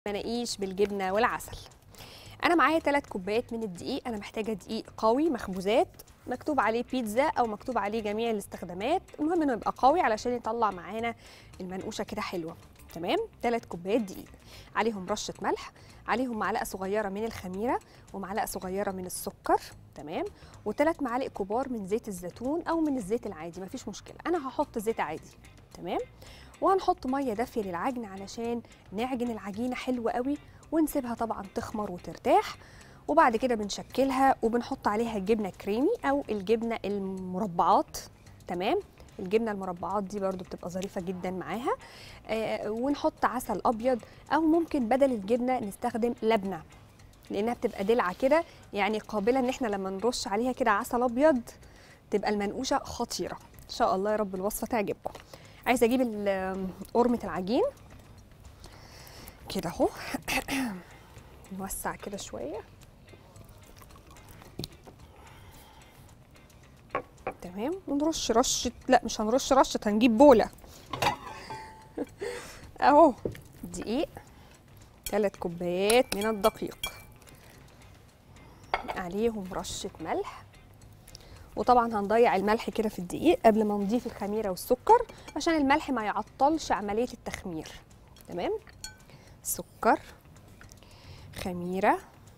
مناقيش بالجبنه والعسل انا معايا 3 كوبايات من الدقيق انا محتاجه دقيق قوي مخبوزات مكتوب عليه بيتزا او مكتوب عليه جميع الاستخدامات المهم انه يبقى قوي علشان يطلع معانا المنقوشه كده حلوه تمام 3 كوبايات دقيق عليهم رشه ملح عليهم معلقه صغيره من الخميره ومعلقه صغيره من السكر تمام وثلاث معالق كبار من زيت الزيتون او من الزيت العادي مفيش مشكله انا هحط زيت عادي تمام وهنحط ميه دافيه للعجن علشان نعجن العجينه حلوه قوي ونسيبها طبعا تخمر وترتاح وبعد كده بنشكلها وبنحط عليها الجبنه كريمي او الجبنه المربعات تمام الجبنه المربعات دي برضو بتبقى ظريفه جدا معاها آه ونحط عسل ابيض او ممكن بدل الجبنه نستخدم لبنه لانها بتبقى دلعه كده يعني قابله ان احنا لما نرش عليها كده عسل ابيض تبقى المنقوشه خطيره ان شاء الله يا رب الوصفه تعجبكم عايزه اجيب ال- قرمه العجين كده اهو نوسع كده شويه تمام ونرش رشه لا مش هنرش رشه هنجيب بوله اهو دقيق ثلاث كوبايات من الدقيق عليهم رشه ملح وطبعا هنضيع الملح كده في الدقيق قبل ما نضيف الخميره والسكر عشان الملح ما يعطلش عمليه التخمير تمام سكر خميره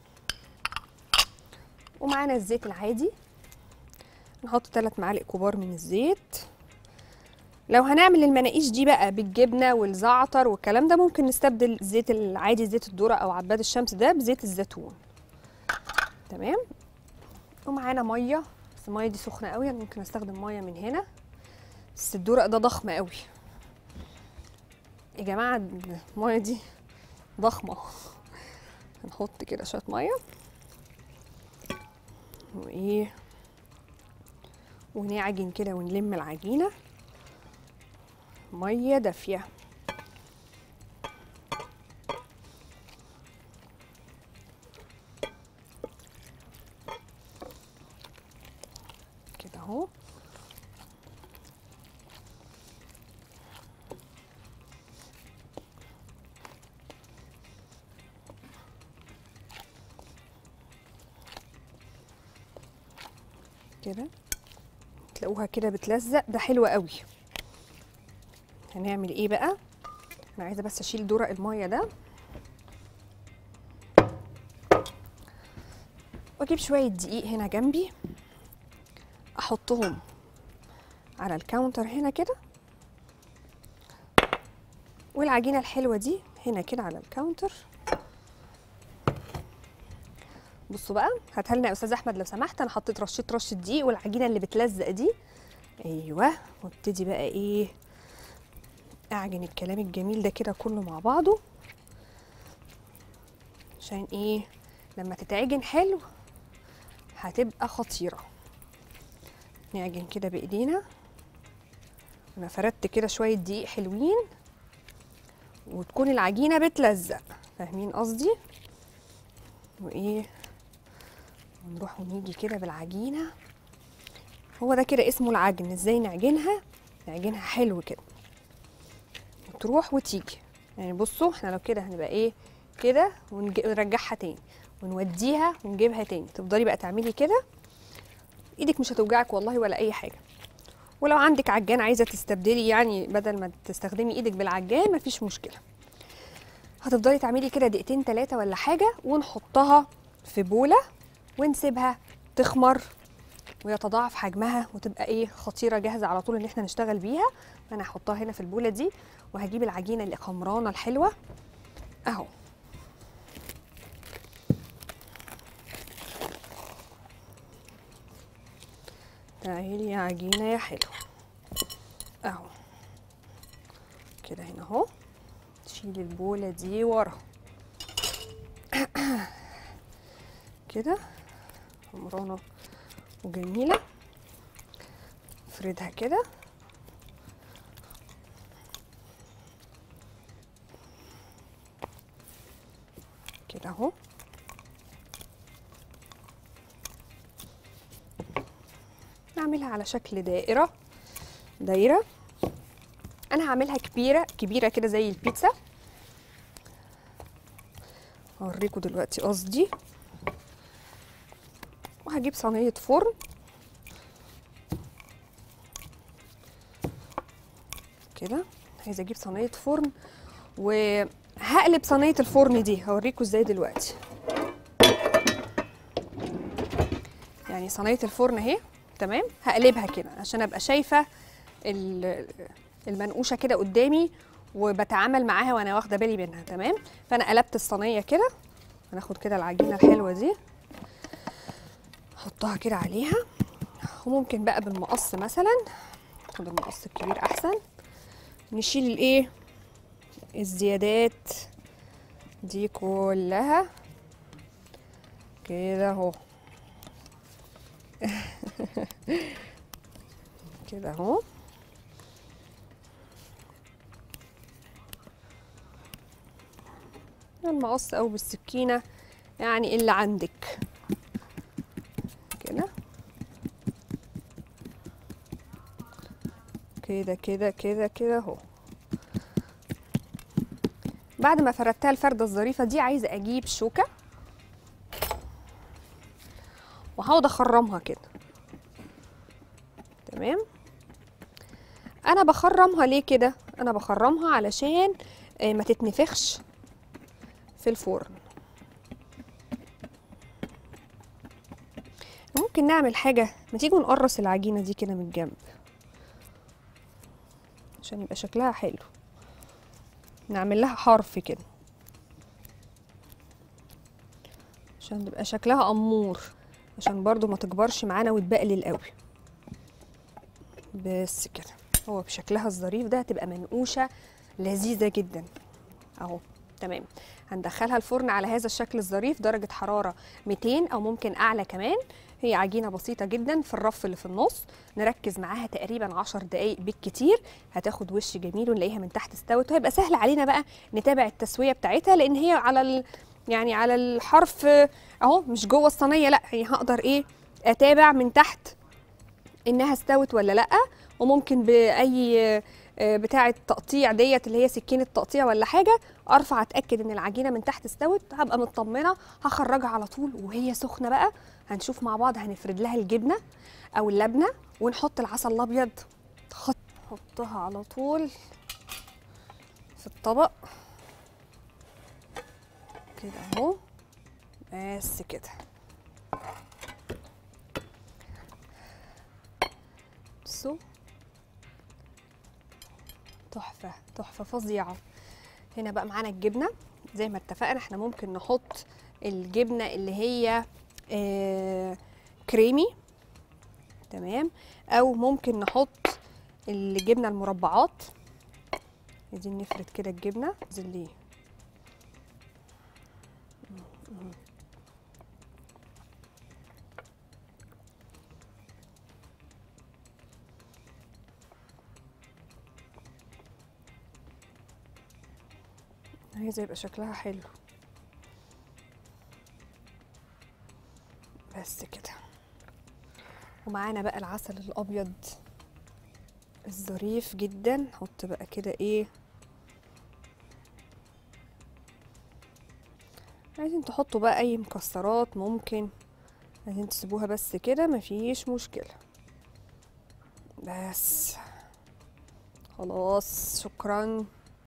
ومعانا الزيت العادي نحط ثلاث معالق كبار من الزيت لو هنعمل المناقيش دي بقى بالجبنه والزعتر والكلام ده ممكن نستبدل الزيت العادي زيت الذره او عباد الشمس ده بزيت الزيتون تمام ومعانا ميه بس الميه دي سخنه قوي أنا ممكن استخدم ميه من هنا بس الدورق ده ضخم قوي يا جماعه الميه دي ضخمه هنحط كده شويه ميه وايه ونعجن كده ونلم العجينه ميه دافيه كده اهو كده تلاقوها كده بتلزق ده حلو قوي هنعمل ايه بقى انا عايزه بس اشيل درق الميه ده واجيب شويه دقيق هنا جنبي احطهم على الكاونتر هنا كده والعجينه الحلوه دي هنا كده على الكاونتر بصوا بقى هاتها لنا يا استاذ احمد لو سمحت انا حطيت رشه رشه دقيق والعجينه اللي بتلزق دي ايوه وابتدي بقى ايه اعجن الكلام الجميل ده كده كله مع بعضه عشان ايه لما تتعجن حلو هتبقى خطيره نعجن كده بايدينا انا فردت كده شويه دقيق حلوين وتكون العجينه بتلزق فاهمين قصدي وايه ونروح ونيجي كده بالعجينه هو ده كده اسمه العجن ازاي نعجنها نعجنها حلو كده وتروح وتيجي يعني بصوا احنا لو كده هنبقى ايه كده ونج- ونرجعها تاني ونوديها ونجيبها تاني تفضلي بقى تعملي كده ايدك مش هتوجعك والله ولا اي حاجه ولو عندك عجان عايزه تستبدلي يعني بدل ما تستخدمي ايدك بالعجان مفيش مشكله هتفضلي تعملي كده دقيقتين ثلاثه ولا حاجه ونحطها في بوله ونسيبها تخمر ويتضاعف حجمها وتبقى ايه خطيره جاهزه على طول ان احنا نشتغل بيها انا هحطها هنا في البوله دي وهجيب العجينه اللي خمرانه الحلوه اهو تعالي يا عجينه يا حلوه اهو كده هنا اهو تشيلي البوله دي ورا كده حمرانه وجميله افردها كده كده اهو نعملها على شكل دائره دايره انا هعملها كبيره كبيره كده زي البيتزا هوريكم دلوقتي قصدي وهجيب صينيه فرن كده عايزه اجيب صينيه فرن وهقلب صينيه الفرن دي هوريكم ازاي دلوقتي يعني صينيه الفرن اهي تمام هقلبها كده عشان ابقى شايفه ال- المنقوشه كده قدامي وبتعامل معاها وانا واخده بالي منها تمام فانا قلبت الصينيه كده هناخد كده العجينه الحلوه دي احطها كده عليها وممكن بقى بالمقص مثلا خد المقص الكبير احسن نشيل الايه الزيادات دي كلها كده اهو كده اهو المقص او بالسكينه يعني اللي عندك كده كده كده كده كده اهو بعد ما فردتها الفرده الظريفه دي عايزه اجيب شوكه وهقعد اخرمها كده تمام انا بخرمها ليه كده انا بخرمها علشان آه، ما تتنفخش في الفرن ممكن نعمل حاجة ما تيجوا نقرص العجينة دي كده من الجنب عشان يبقى شكلها حلو نعمل لها حرف كده عشان تبقى شكلها أمور عشان برضو ما تكبرش معانا وتبقلل قوي بس كده هو بشكلها الظريف ده هتبقى منقوشة لذيذة جدا اهو تمام هندخلها الفرن على هذا الشكل الظريف درجة حرارة 200 أو ممكن أعلى كمان هي عجينة بسيطة جدا في الرف اللي في النص نركز معاها تقريبا 10 دقايق بالكتير هتاخد وش جميل ونلاقيها من تحت استوت وهيبقى سهل علينا بقى نتابع التسوية بتاعتها لأن هي على ال... يعني على الحرف اهو مش جوه الصينية لا هي هقدر ايه اتابع من تحت انها استوت ولا لا وممكن باي آه، بتاعه تقطيع ديت اللي هي سكينه تقطيع ولا حاجه ارفع اتاكد ان العجينه من تحت استوت هبقى مطمنه هخرجها على طول وهي سخنه بقى هنشوف مع بعض هنفرد لها الجبنه او اللبنه ونحط العسل الابيض تحط- نحطها على طول في الطبق كده اهو بس كده بصوا تحفة تحفة فظيعة هنا بقى معانا الجبنة زي ما اتفقنا احنا ممكن نحط الجبنة اللي هي آه كريمي تمام او ممكن نحط الجبنة المربعات عايزين نفرد كده الجبنة زي عايزة يبقى شكلها حلو بس كده ومعانا بقى العسل الابيض الظريف جدا نحط بقى كده ايه عايزين تحطوا بقى اي مكسرات ممكن عايزين تسيبوها بس كده مفيش مشكلة بس خلاص شكرا